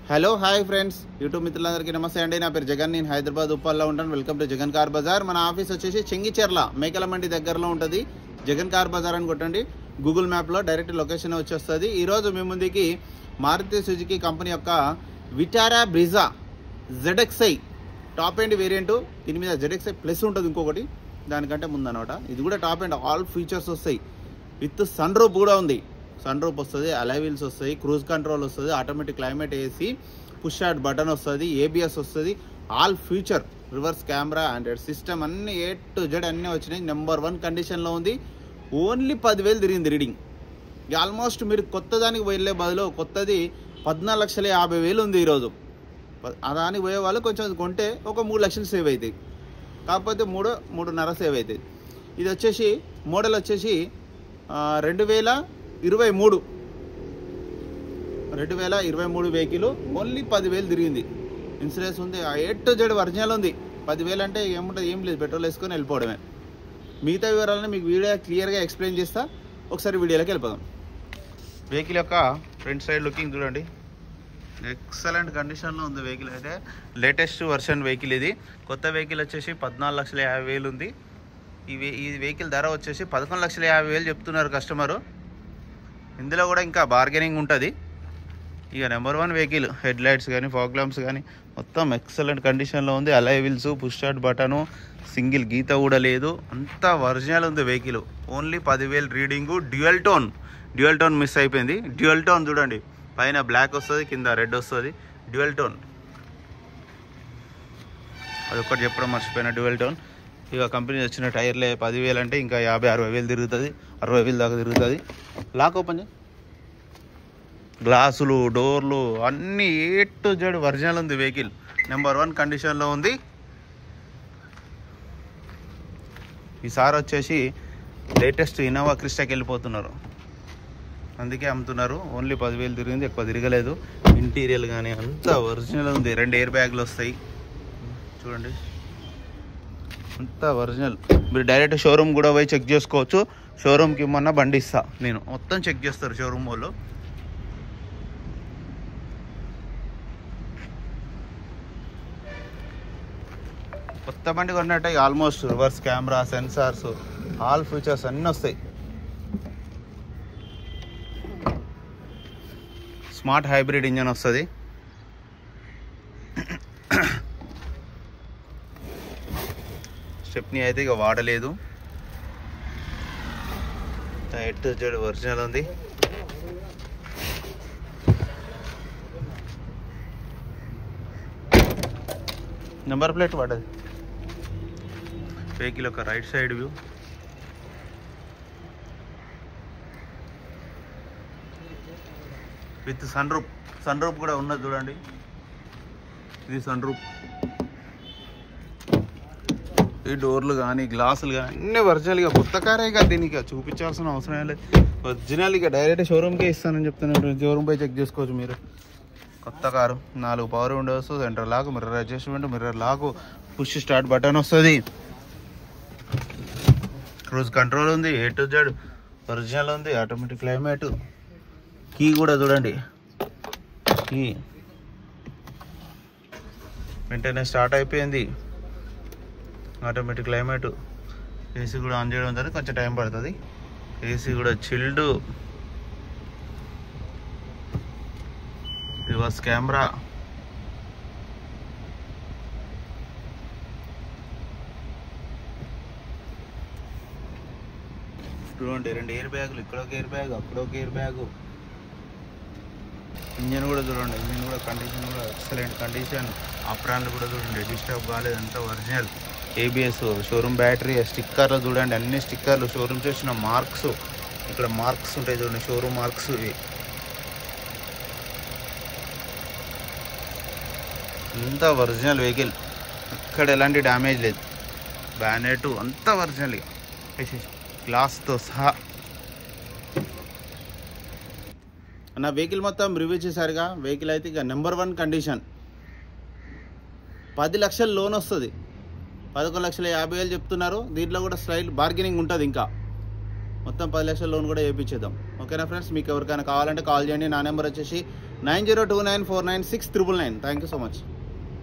hello hi friends YouTube మిత్రులందరికీ నమస్తే అండి నా పేరు జగన్ నేను హైదరాబాద్ ఉప్పల్లో ఉంటాను welcome to Jagan car bazaar మన ఆఫీస్ వచ్చేసి చెంగిచెర్ల మేకల మండి దగ్గరలో ఉంటుంది జగన్ కార్ బజార్ అని కొట్టండి గూగుల్ మ్యాప్లో డైరెక్ట్ లొకేషన్ వచ్చేస్తుంది ఈరోజు మీ ముందుకి మారుతి సుజుకి కంపెనీ యొక్క Vitara Brezza ZXi top end variant దీని మీద జెడ్ఎక్స్ఐ ప్లస్ ఉంటుంది ఇంకొకటి దానికంటే ముందనమాట ఇది కూడా టాప్ ఎండ్ ఆల్ ఫీచర్స్ వస్తాయి విత్ సన్ రూప్ కూడా ఉంది సన్ రూప్ వస్తుంది అలైవిల్స్ వస్తాయి క్రూజ్ కంట్రోల్ వస్తుంది automatic climate AC push start button వస్తుంది ఏబిఎస్ వస్తుంది all future reverse camera Android system అన్ని ఏ టు జెడ్ అన్నీ వచ్చినాయి నెంబర్ వన్ కండిషన్లో ఉంది ఓన్లీ పదివేలు తిరిగింది రీడింగ్ ఆల్మోస్ట్ మీరు కొత్త దానికి వెళ్ళే బదులు కొత్తది పద్నాలుగు లక్షల యాభై వేలు ఉంది ఈరోజు ప- ఆ దానికి పోయే వాళ్ళు కొంచెం కొంటే ఒక మూడు లక్షలు సేవ్ అవుతాయి కాకపోతే మూడు మూడున్నర సేవ్ అవుతుంది ఇది వచ్చేసి మోడల్ వచ్చేసి ఆ, రెండు వేల ఇరవై మూడు రెండు వేల ఇరవై మూడు వెహికల్ ఓన్లీ పదివేలు తిరిగింది ఇన్సూరెన్స్ ఉంది ఆ ఏ టు జెడ్ ఒరిజినల్ ఉంది పదివేలు అంటే ఏముంటుంది ఏం లేదు పెట్రోల్ వేసుకొని వెళ్ళిపోవడమే మిగతా వివరాలను మీకు వీడియో క్లియర్గా ఎక్స్ప్లెయిన్ చేస్తా ఒకసారి వీడియోలోకి వెళ్ళిపోదాం వెహికల్ యొక్క ఫ్రంట్ సైడ్ లుకింగ్ చూడండి ఎక్సలెంట్ కండిషన్లో ఉంది వెహికల్ అయితే లేటెస్ట్ వర్షన్ వెహికల్ ఇది కొత్త వెహికల్ వచ్చేసి పద్నాలుగు లక్షల యాభై వేలు ఉంది ఈ వే- ఈ వెహికల్ ధర వచ్చేసి పదకొండు లక్షల యాభై వేలు చెప్తున్నారు కస్టమరు ఇందులో కూడా ఇంకా బార్గెనింగ్ ఉంటుంది ఇక number one vehicle head lights కానీ ఫాగ్ లాంప్స్ కానీ మొత్తం ఎక్సలెంట్ కండిషన్లో ఉంది alloy wheels push start button single గీత కూడా లేదు అంతా ఒరిజినల్ ఉంది వెహికల్ ఓన్లీ పదివేలు reading dual tone dual tone miss అయిపోయింది డ్యూయల్ టోన్ చూడండి పైన బ్లాక్ వస్తుంది కింద రెడ్ వస్తుంది డ్యూయల్ టోన్ అదొకటి చెప్పడం మర్చిపోయిన డ్యూయల్ టోన్ ఇక కంపెనీ వచ్చిన టైర్లే పదివేలు అంటే ఇంకా యాభై అరవై వేలు తిరుగుతుంది అరవై వేలు దాకా తిరుగుతుంది లాక్ ఓపెన్ చేయి గ్లాసులు డోర్లు అన్నీ ఏ టు జెడ్ ఒరిజినల్ ఉంది వెహికల్ నెంబర్ వన్ కండిషన్లో ఉంది ఈసారి వచ్చేసి లేటెస్ట్ ఇన్నోవా క్రిస్టాకి వెళ్ళిపోతున్నారు అందుకే అమ్ముతున్నారు ఓన్లీ పదివేలు తిరిగింది ఎక్కువ తిరగలేదు ఇంటీరియర్ కానీ అంతా ఒరిజినల్ ఉంది రెండు ఎయిర్ బ్యాగ్లు వస్తాయి చూడండి అంతా ఒరిజినల్ మీరు డైరెక్ట్ షోరూమ్ కూడా పోయి చెక్ చేసుకోవచ్చు షోరూమ్కి ఇమ్మన్నా బండి ఇస్తా నేను మొత్తం చెక్ చేస్తారు షోరూమ్ వాళ్ళు కొత్త బండి కొన్నట్టే almost reverse camera sensors all features అన్నీ వస్తాయి స్మార్ట్ హైబ్రిడ్ ఇంజన్ వస్తుంది స్టెప్ని అయితే ఇక వాడలేదు ఎట్ జెడ్ ఒరిజినల్ ఉంది నెంబర్ ప్లేట్ పడ్డది వెహికల్ యొక్క right side view with sunroof sunroof కూడా ఉన్నది చూడండి ఇది సన్ రూప్ ఈ డోర్లు కానీ గ్లాసులు కానీ అన్ని ఒరిజినల్గా కొత్త కారే కదా దీనికి చూపించాల్సిన అవసరం ఏం లేదు ఒరిజినల్ ఇక డైరెక్ట్ షోరూమ్కే ఇస్తానని చెప్తున్నాను షోరూమ్ పై చెక్ చేసుకోవచ్చు మీరు కొత్త కారు నాలుగు power windows centre lock mirror adjustment mirror lock push start button వస్తుంది క్రూజ్ కంట్రోల్ ఉంది ఏ టు జెడ్ ఒరిజినల్ ఉంది ఆటోమేటిక్ క్లైమేట్ కీ కూడా చూడండి కీ వెంటనే స్టార్ట్ అయిపోయింది ఆటోమేటిక్ క్లైమేట్ ఏసీ కూడా ఆన్ చేయడం జరిగింది కొంచెం టైం పడుతుంది ఏసీ కూడా చిల్డ్ రివర్స్ కెమెరా చూడండి రెండు ఎయిర్ బ్యాగులు ఇక్కడ ఒక ఎయిర్ బ్యాగ్ అక్కడ ఒక ఎయిర్ బ్యాగు ఇంజన్ కూడా చూడండి ఇంజన్ కూడా కండిషన్ కూడా ఎక్సలెంట్ కండిషన్ ఆప్రాన్లు కూడా చూడండి డిస్టర్బ్ కాలేదు అంతా ఒరిజినల్ ఏబిఎస్ షోరూమ్ బ్యాటరీ స్టిక్కర్లు చూడండి అన్ని స్టిక్కర్లు షోరూమ్ చేసిన మార్క్స్ ఇక్కడ మార్క్స్ ఉంటాయి చూడండి షోరూమ్ మార్క్స్ ఇవి అంతా ఒరిజినల్ వెహికల్ ఇక్కడ ఎలాంటి డ్యామేజ్ లేదు బ్యానెట్ అంతా ఒరిజినల్ గ్లాస్తో సహా నా వెహికల్ మొత్తం రివ్యూ చేశారుగా వెహికల్ అయితే ఇక నెంబర్ వన్ కండిషన్ పది లక్షల లోన్ వస్తుంది పదకొండు లక్షల యాభై వేలు చెప్తున్నారు దీంట్లో కూడా స్టైల్ బార్గెనింగ్ ఉంటుంది ఇంకా మొత్తం పది లక్షల లోన్ కూడా వేయించేద్దాం ఓకేనా ఫ్రెండ్స్ మీకు ఎవరికైనా కావాలంటే కాల్ చేయండి నా నెంబర్ వచ్చేసి nine zero two nine four nine six triple nine thank you so much